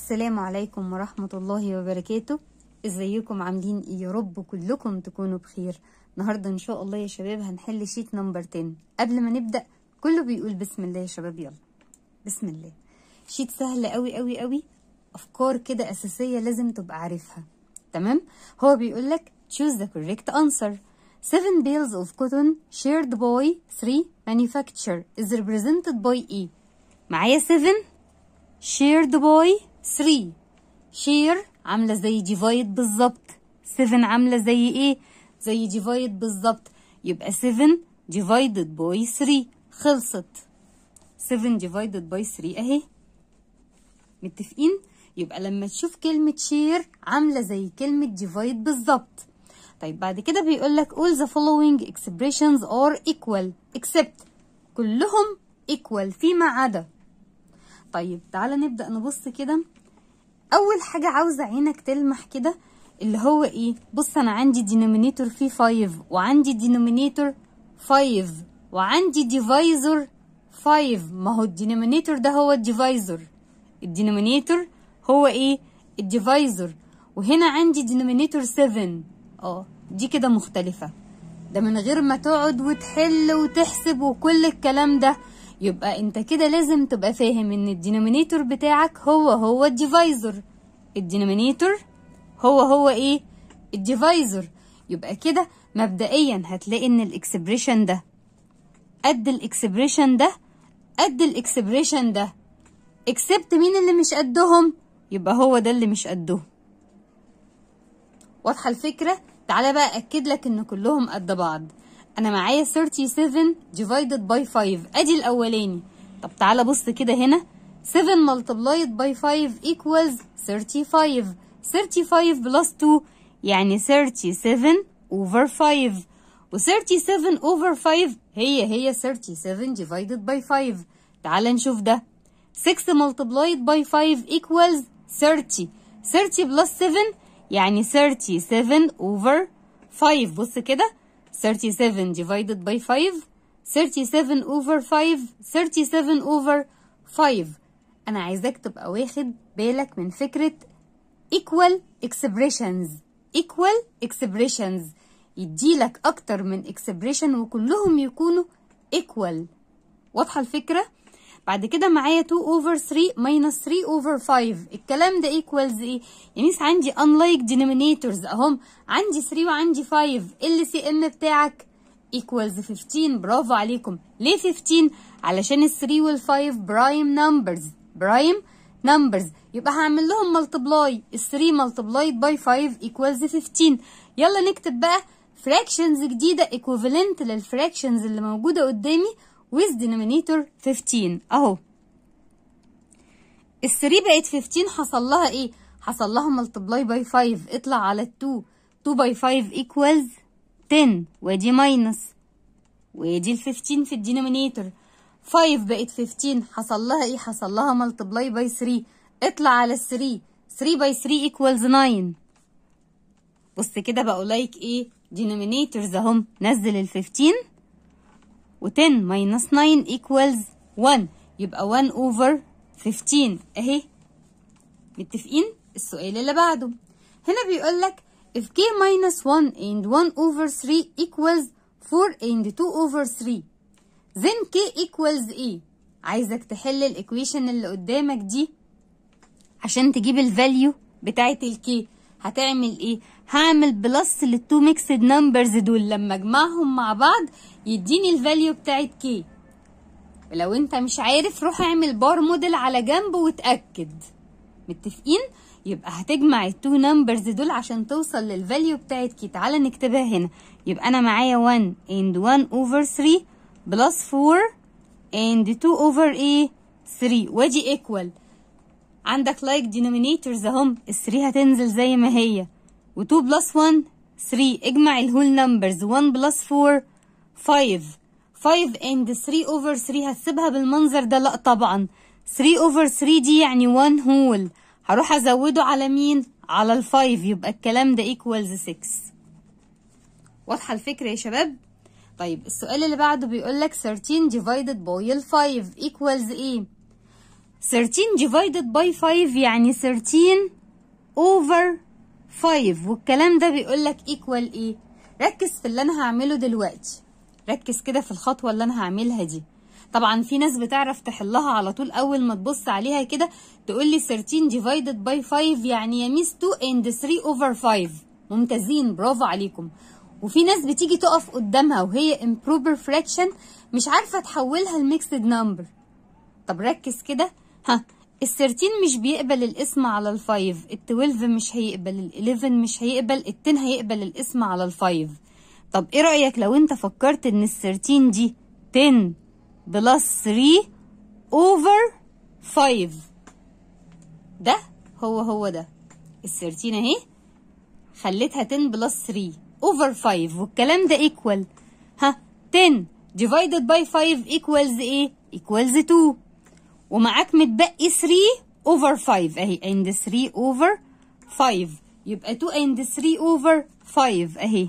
السلام عليكم ورحمة الله وبركاته ازيكم عاملين ايه يا رب كلكم تكونوا بخير النهاردة ان شاء الله يا شباب هنحل شيت نمبر 10 قبل ما نبدأ كله بيقول بسم الله يا شباب يلا بسم الله شيت سهل قوي قوي قوي افكار كده اساسية لازم تبقى عارفها تمام هو بيقول لك choose the correct answer seven bales of cotton shared by three manufacturer is represented by E معايا 7 shared by 3 share عاملة زي divide بالظبط 7 عاملة زي ايه زي divide بالظبط يبقى 7 divided by 3 خلصت 7 divided by 3 اهي متفقين يبقى لما تشوف كلمة share عاملة زي كلمة divide بالظبط طيب بعد كده بيقول لك all the following expressions are equal except كلهم equal فيما عدا طيب تعالى نبدأ نبص كده أول حاجة عاوزة عينك تلمح كده اللي هو إيه بص أنا عندي denominator فيه 5 وعندي denominator 5 وعندي divisor 5 ما هو الدينومينيتور ده هو الديفايزر الدينومينيتور هو ايه الديفايزر وهنا عندي denominator 7 اه دي كده مختلفة ده من غير ما تقعد وتحل وتحسب وكل الكلام ده يبقى انت كده لازم تبقى فاهم ان الدينومينيتور بتاعك هو هو الديفايزر الدينومينيتور هو هو ايه الديفايزر يبقى كده مبدئيا هتلاقي ان الاكسبريشن ده قد الاكسبريشن ده قد الاكسبريشن ده اكسبت مين اللي مش قدهم يبقى هو ده اللي مش قدهم واضحه الفكره تعالى بقى اكد لك ان كلهم قد بعض انا معايا 37 divided by 5 ادي الاولاني طب تعالى بص كده هنا 7 multiplied by 5 equals 35 35 plus 2 يعني 37 over 5 و 37 over 5 هي هي 37 divided by 5 تعال نشوف ده 6 multiplied by 5 equals 30 30 plus 7 يعني 37 over 5 بص كده 37 divided by 5 37 over 5 37 over 5 أنا عايزاك تبقى واخد بالك من فكرة equal expressions equal expressions يديلك أكتر من expression وكلهم يكونوا equal واضحة الفكرة؟ بعد كده معايا 2 over 3 minus 3 over 5 الكلام ده equals ايه؟ يعني عندي unlike denominators اهم عندي 3 وعندي 5 ال سي ام بتاعك equals 15 برافو عليكم ليه 15 علشان ال 3 وال 5 برايم numbers برايم numbers يبقى هعمل لهم multiply ال 3 multiplied by 5 equals 15 يلا نكتب بقى fractions جديدة equivalent للفراكشنز اللي موجودة قدامي with denominator 15 اهو ال 3 بقت 15 حصل لها ايه حصل لها multiply by 5 اطلع على ال 2 2 by 5 equals 10 وادي minus وادي ال 15 في الدينومينيتور 5 بقت 15 حصل لها ايه حصل لها multiply by 3 اطلع على ال 3 3 by 3 equals 9 بص كده بقوا لايك ايه denominators اهم نزل ال 15 و10 minus 9 equals 1 يبقى 1 over 15 اهي متفقين السؤال اللي بعده هنا بيقول لك if k minus 1 and 1 over 3 equals 4 and 2 over 3 then k equals ايه عايزك تحل الايكويشن اللي قدامك دي عشان تجيب الفاليو بتاعت الكي هتعمل ايه هعمل بلس للتو ميكسد نمبرز دول لما اجمعهم مع بعض يديني الفاليو بتاعت كي ولو انت مش عارف روح اعمل بار موديل على جنب وتأكد متفقين يبقى هتجمع التو نمبرز دول عشان توصل للفاليو بتاعت كي تعالى نكتبها هنا يبقى انا معايا 1 and 1 over 3 بلس 4 and 2 over ايه 3 وادي equal عندك like denominators اهم ال 3 هتنزل زي ما هي و2 بلس 1 3 اجمع الهول نمبرز 1 بلس 4 5 5 and 3 over 3 هتسيبها بالمنظر ده لا طبعا 3 over 3 دي يعني 1 هول هروح ازوده على مين على ال 5 يبقى الكلام ده equals 6 واضحه الفكره يا شباب طيب السؤال اللي بعده بيقول لك 13 divided by ال 5 equals ايه 13 divided by 5 يعني 13 over 5 والكلام ده بيقول لك equal ايه ركز في اللي انا هعمله دلوقتي ركز كده في الخطوه اللي انا هعملها دي طبعا في ناس بتعرف تحلها على طول اول ما تبص عليها كده تقول لي 13 divided by 5 يعني يا ميس 2 and 3 over 5 ممتازين برافو عليكم وفي ناس بتيجي تقف قدامها وهي improper fraction مش عارفه تحولها لميكسد نمبر طب ركز كده ها ال 13 مش بيقبل الاسم على ال 5 ال 12 مش هيقبل ال 11 مش هيقبل ال 10 هيقبل الاسم على ال 5 طب ايه رأيك لو انت فكرت ان ال 13 دي 10 بلس 3 over 5 ده هو هو ده ال 13 اهي خليتها 10 بلس 3 over 5 والكلام ده equal ها 10 divided by 5 equals ايه equals 2 ومعاك متبقي 3 over 5 اهي and 3 over 5 يبقى 2 and 3 over 5 اهي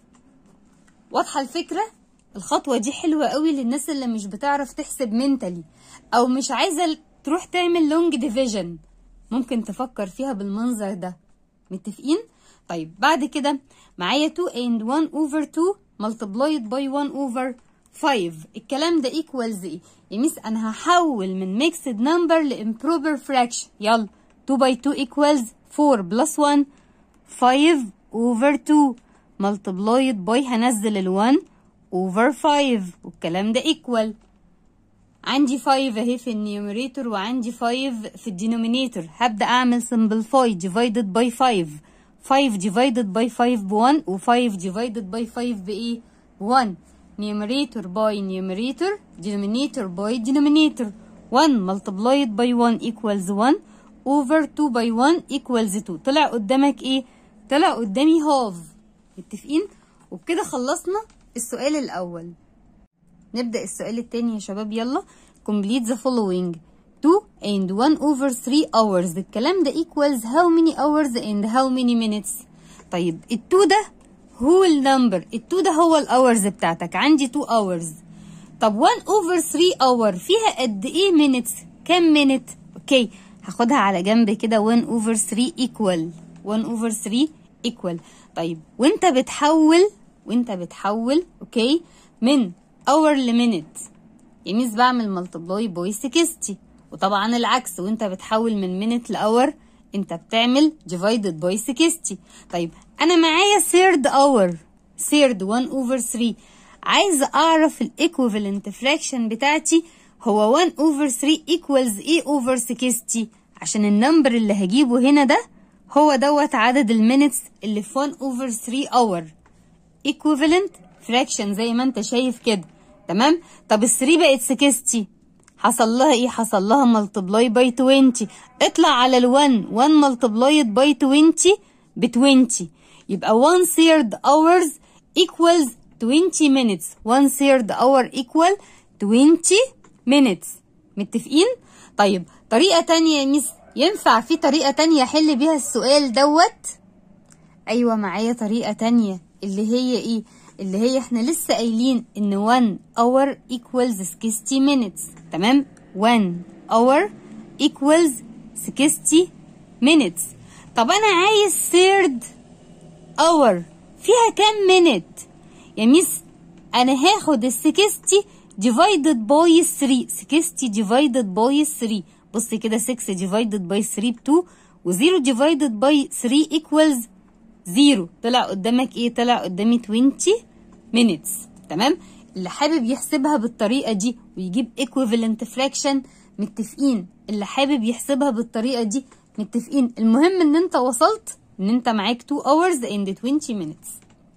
واضحة الفكرة؟ الخطوة دي حلوة قوي للناس اللي مش بتعرف تحسب منتلي أو مش عايزة تروح تعمل لونج ديفيجن ممكن تفكر فيها بالمنظر ده متفقين؟ طيب بعد كده معايا 2 and 1 over 2 multiplied by 1 over 5 الكلام ده equals ايه؟ يا ميس أنا هحول من mixed number لإمبروبر fraction يلا 2 by 2 equals 4 plus 1 5 over 2 multiplied by هنزل ال 1 over 5 والكلام ده equal عندي 5 اهي في النيوميريتور وعندي 5 في الدينومينيتور هبدأ أعمل simplify divided by 5 5 divided by 5 ب 1 و 5 divided by 5 بإيه؟ 1 numerator by numerator denominator by denominator 1 multiplied by 1 equals 1 over 2 by 1 equals 2 طلع قدامك ايه؟ طلع قدامي half متفقين؟ وبكده خلصنا السؤال الأول نبدأ السؤال التاني يا شباب يلا complete the following 2 and 1 over 3 hours الكلام ده equals how many hours and how many minutes طيب ال 2 ده whole number ال 2 ده هو الاورز بتاعتك عندي 2 hours طب 1 over 3 hour فيها قد ايه minutes كام minute اوكي هاخدها على جنب كده 1 over 3 equal 1 over 3 equal طيب وانت بتحول وانت بتحول اوكي من اور لمينت يعني ميس بعمل ملتبلاي باي 60 وطبعا العكس وانت بتحول من مينت لاور انت بتعمل ديفايدد باي 60 طيب انا معايا ثيرد اور ثيرد 1 اوفر 3 عايزه اعرف الايكوفالنت فراكشن بتاعتي هو 1 اوفر 3 ايكوالز ايه اوفر 60 عشان النمبر اللي هجيبه هنا ده هو دوت عدد المينتس اللي في 1 اوفر 3 اور equivalent fraction زي ما انت شايف كده تمام طب ال 3 بقت 60 حصل لها ايه حصل لها multiply by 20 اطلع على ال 1 1 multiplied by 20 ب 20 يبقى 1 third hours equals 20 minutes 1 third hour equal 20 minutes متفقين طيب طريقة تانية يا ميس ينفع في طريقة تانية احل بيها السؤال دوت ايوه معايا طريقة تانية اللي هي ايه اللي هي احنا لسه قايلين ان 1 hour equals 60 minutes تمام 1 hour equals 60 minutes طب انا عايز third hour فيها كام minute يا ميس انا هاخد ال 60 divided by 3 60 divided by 3 بص كده 6 divided by 3 ب 2 و 0 divided by 3 equals 0 طلع قدامك ايه طلع قدامي 20 minutes تمام اللي حابب يحسبها بالطريقه دي ويجيب equivalent fraction متفقين اللي حابب يحسبها بالطريقه دي متفقين المهم ان انت وصلت ان انت معاك 2 hours and 20 minutes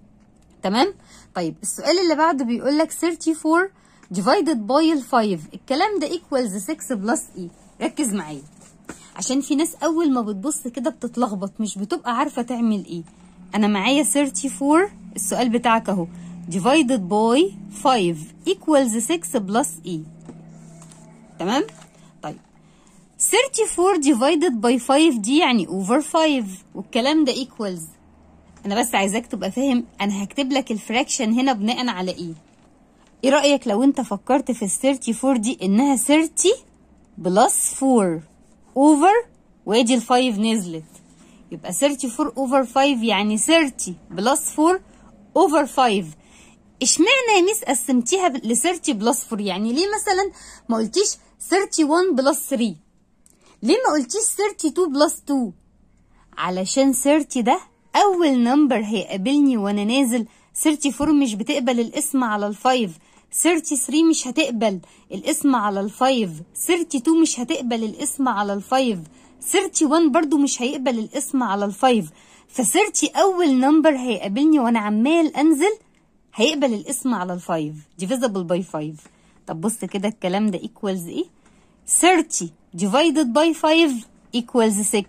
تمام طيب السؤال اللي بعده بيقول لك 34 divided by ال 5 الكلام ده equals 6 بلس ايه ركز معايا عشان في ناس اول ما بتبص كده بتتلخبط مش بتبقى عارفه تعمل ايه انا معايا 34 السؤال بتاعك اهو divided by 5 equals 6 plus e تمام طيب 34 divided by 5 دي يعني over 5 والكلام ده equals انا بس عايزاك تبقى فاهم انا هكتب لك الفراكشن هنا بناء على ايه ايه رايك لو انت فكرت في ال 34 دي انها 30 بلس 4 اوفر وادي ال 5 نزلت يبقى 34 اوفر 5 يعني 30 بلس 4 اوفر 5 اشمعنى يا ميس قسمتيها ل 30 بلس 4 يعني ليه مثلا ما قلتيش 31 بلس 3 ليه ما قلتيش 32 بلس 2 علشان 30 ده اول نمبر هيقابلني وانا نازل 34 مش بتقبل الاسم على الفايف 33 مش هتقبل الاسم على الفايف 32 مش هتقبل الاسم على الفايف 31 برضو مش هيقبل الاسم على الفايف ف 30 اول نمبر هيقابلني وانا عمال انزل هيقبل الاسم على الفايف divisible by 5 طب بص كده الكلام ده equals ايه 30 divided by 5 equals 6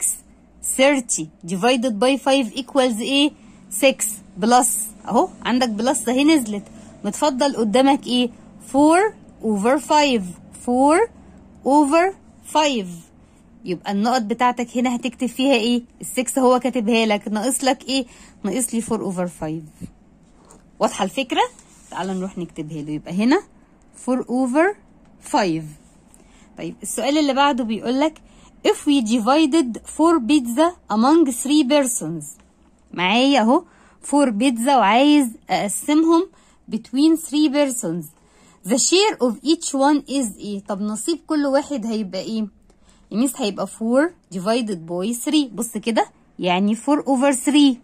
30 divided by 5 equals ايه 6 بلس اهو عندك بلس اهي نزلت متفضل قدامك ايه 4 over 5 4 over 5 يبقى النقط بتاعتك هنا هتكتب فيها ايه ال6 هو كاتبها لك ناقص لك ايه ناقص لي 4 over 5 واضحه الفكره تعال نروح نكتبها له يبقى هنا 4 over 5 طيب السؤال اللي بعده بيقول لك if we divided 4 pizza among 3 persons معايا اهو 4 بيتزا وعايز اقسمهم between 3 persons the share of each one is ايه طب نصيب كل واحد هيبقى ايه يميس هيبقى 4 divided by 3 بص كده يعني 4 over 3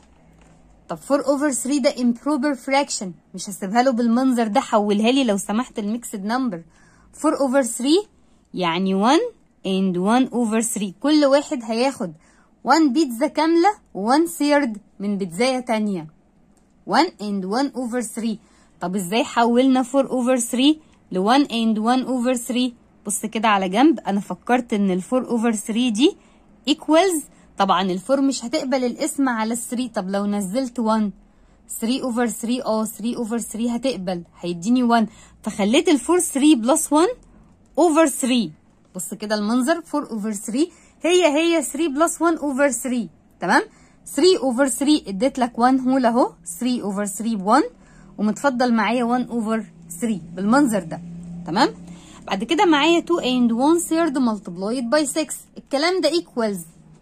طب 4 over 3 ده improper fraction مش هسيبها له بالمنظر ده حولها لي لو سمحت الميكسد نمبر 4 over 3 يعني 1 and 1 over 3 كل واحد هياخد 1 بيتزا كاملة و 1 third من بيتزاية تانية 1 and 1 over 3 طب ازاي حولنا 4 over 3 ل 1 and 1 over 3 بص كده على جنب انا فكرت ان ال 4 over 3 دي equals طبعا ال 4 مش هتقبل الاسم على ال 3 طب لو نزلت 1 3 over 3 اه 3 over 3 هتقبل هيديني 1 فخليت ال 4 3 بلس 1 over 3 بص كده المنظر 4 over 3 هي هي 3 بلس 1 over 3 تمام 3 over 3 اديت لك 1 هول اهو 3 over 3 ب 1 ومتفضل معايا 1 over 3 بالمنظر ده تمام بعد كده معايا 2 and 1 third multiplied by 6 الكلام ده equals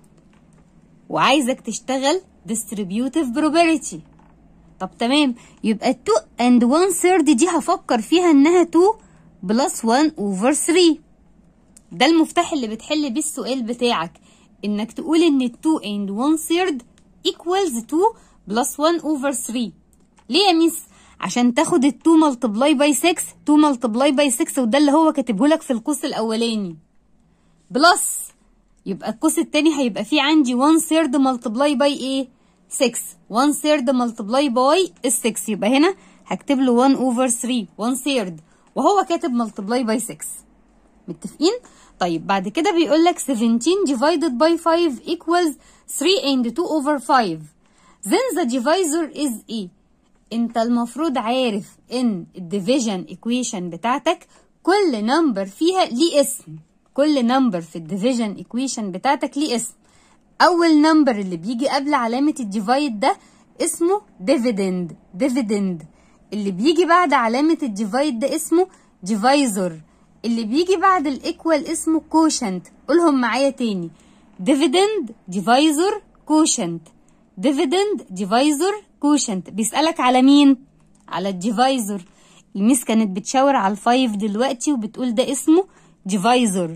وعايزك تشتغل distributive probability طب تمام يبقى 2 and 1 third دي هفكر فيها انها 2 بلس 1 over 3 ده المفتاح اللي بتحل بيه السؤال بتاعك انك تقول ان 2 and 1 third equals 2 plus 1 over 3 ليه يا ميس عشان تاخد ال 2 multiply by 6 2 multiply by 6 وده اللي هو كاتبه لك في القوس الاولاني بلس يبقى القوس التاني هيبقى فيه عندي 1 third multiply by ايه 6 1 third multiply by ال 6 يبقى هنا هكتب له 1 over 3 1 third وهو كاتب multiply by 6 متفقين طيب بعد كده بيقول لك 17 divided by 5 equals 3 and 2 over 5 then the divisor is ايه انت المفروض عارف ان الديفيجن equation بتاعتك كل نمبر فيها ليه اسم كل نمبر في الديفيجن equation بتاعتك ليه اسم اول نمبر اللي بيجي قبل علامة الديفايد ده اسمه dividend dividend اللي بيجي بعد علامة الديفايد ده اسمه divisor اللي بيجي بعد الايكوال اسمه كوشنت قولهم معايا تاني dividend divisor quotient dividend divisor quotient بيسألك على مين على الديفايزور الميس كانت بتشاور على الفايف دلوقتي وبتقول ده اسمه ديفايزور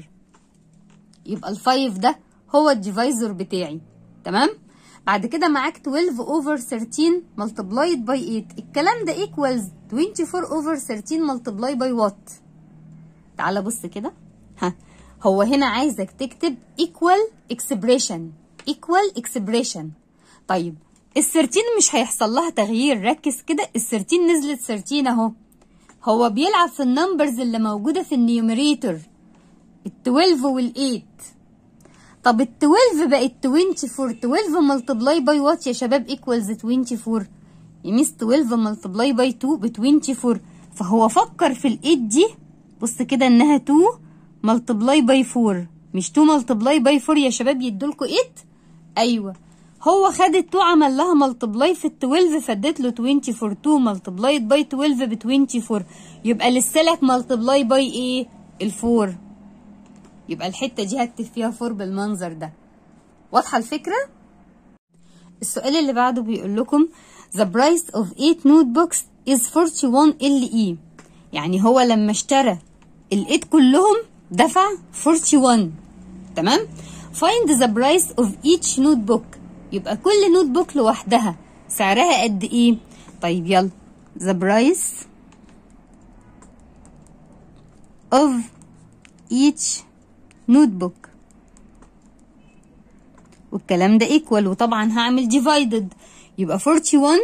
يبقى الفايف ده هو الديفايزور بتاعي تمام بعد كده معاك 12 over 13 multiplied by 8 الكلام ده equals 24 over 13 multiplied by what تعالى بص كده ها هو هنا عايزك تكتب equal expression equal expression طيب ال 13 مش هيحصل لها تغيير ركز كده ال 13 نزلت 13 اهو هو بيلعب في النمبرز اللي موجوده في النيوميريتور ال 12 وال 8 طب ال 12 بقت 24 12 ملتبلاي باي وات يا شباب ايكوالز 24 يميس 12 ملتبلاي باي 2 ب 24 فهو فكر في ال 8 دي بص كده انها 2 ملتبلاي باي 4 مش 2 ملتبلاي باي 4 يا شباب يدولكوا 8 ايوه هو خد ال 2 عمل لها ملتبلاي في ال 12 فادت له 24 2 ملتبلايد باي 12 ب 24 يبقى لسه لك ملتبلاي باي ايه ال 4 يبقى الحتة دي هكتب فيها 4 بالمنظر ده واضحة الفكرة؟ السؤال اللي بعده بيقول لكم The price of 8 notebooks is 41 LE يعني هو لما اشترى ال 8 كلهم دفع 41 تمام؟ Find the price of each notebook يبقى كل نوت بوك لوحدها سعرها قد ايه؟ طيب يلا the price of each notebook والكلام ده equal وطبعا هعمل divided يبقى 41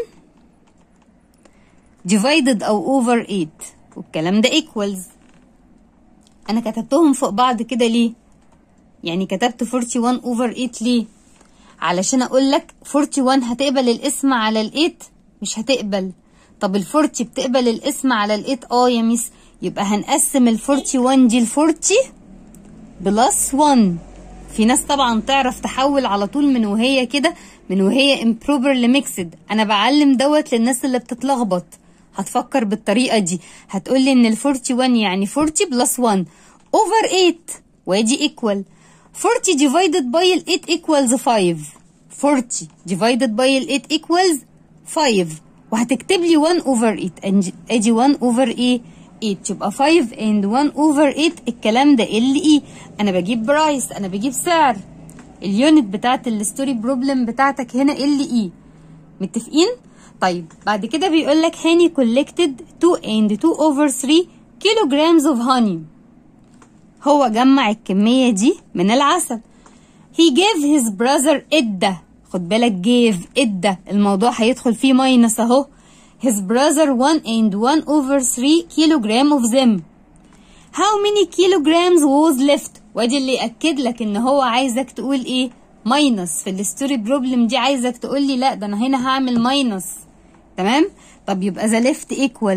divided او over 8 والكلام ده equals انا كتبتهم فوق بعض كده ليه يعني كتبت 41 over 8 ليه علشان اقول لك 41 هتقبل الاسم على ال 8 مش هتقبل طب ال 40 بتقبل الاسم على ال 8 اه يا ميس يبقى هنقسم ال 41 دي ل 40 بلس 1 في ناس طبعا تعرف تحول على طول من وهي كده من وهي improperly mixed انا بعلم دوت للناس اللي بتتلخبط هتفكر بالطريقه دي هتقول لي ان ال 41 يعني 40 بلس 1 over 8 وادي equal 40 divided by ال 8 equals 5 40 divided by ال 8 equals 5 وهتكتب لي 1 over 8 ادي 1 over ايه 8 يبقى 5 and 1 over 8 الكلام ده ال اي انا بجيب برايس انا بجيب سعر اليونت بتاعت الستوري بروبلم بتاعتك هنا ال اي متفقين طيب بعد كده بيقول لك هاني collected 2 and 2 over 3 kilograms of honey هو جمع الكمية دي من العسل he gave his brother ادى خد بالك gave ادى الموضوع هيدخل فيه ماينس اهو his brother 1 and 1 over 3 kilogram of them how many kilograms was left وادي اللي يأكد لك ان هو عايزك تقول ايه ماينس في الستوري بروبلم دي عايزك تقول لي لا ده انا هنا هعمل ماينس تمام طب يبقى the left equal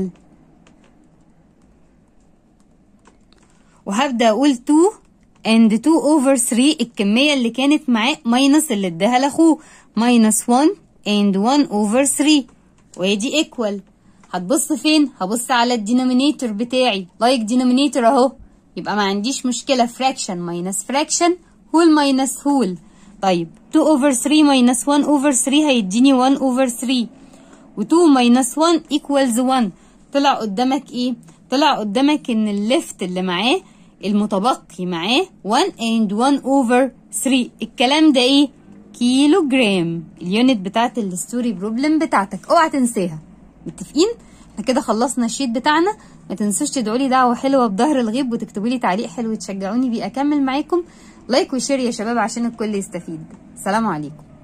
وهبدأ أقول 2 and 2 over 3 الكمية اللي كانت معاه ماينس اللي اداها لأخوه ماينس 1 and 1 over 3 وادي equal هتبص فين؟ هبص على الدينومينيتور بتاعي لايك دينومينيتور اهو يبقى ما عنديش مشكلة fraction minus fraction whole minus whole طيب 2 over 3 minus 1 over 3 هيديني 1 over 3 و2 minus 1 equals 1 طلع قدامك ايه؟ طلع قدامك ان الليفت اللي معاه المتبقي معاه 1 and 1 over 3 الكلام ده ايه كيلو جرام اليونت بتاعت الستوري بروبلم بتاعتك اوعى تنساها متفقين احنا كده خلصنا الشيت بتاعنا ما تنسوش تدعوا لي دعوه حلوه بظهر الغيب وتكتبوا لي تعليق حلو تشجعوني بيه اكمل معاكم لايك وشير يا شباب عشان الكل يستفيد سلام عليكم